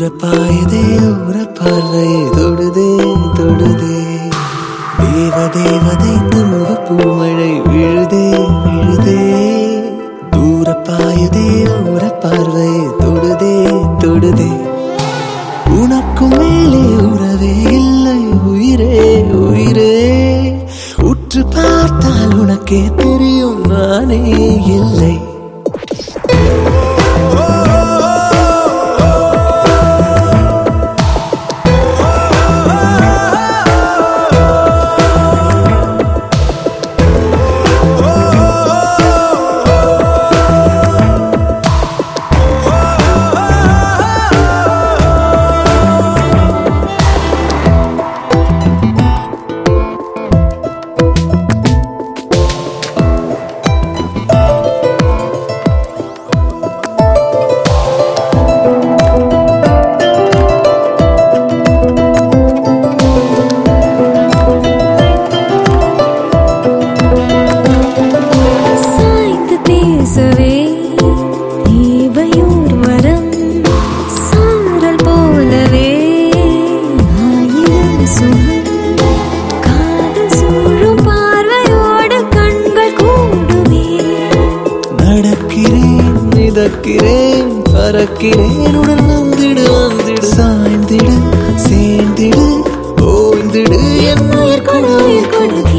தூர பாயதே ஊர பார்வை தொடுதே தொடுதே தேவ தேவதை தூவ பூமழை விழுதே விழுதே தூர பாயதே ஊர பார்வை தொடுதே தொடுதே உனக்கும் மேலே உறவே இல்லை உயிரே உயிரே உற்று பார்த்தால் உனக்கே தெரியும் நானே இல்லை சாய்த்து பேசவே தேவையோர் வரம் சாரல் போலவே ஆயிரம் சுகம் காதல் சூழும் பார்வையோடு கண்கள் கூடுமே நடக்கிறேன் மிதக்கிறேன் பறக்கிறேன் உடன் வந்திடு வந்திடு சாய்ந்திடு சேர்ந்திடு ஓய்ந்திடு என் உயிர் கொடு உயிர் கொடு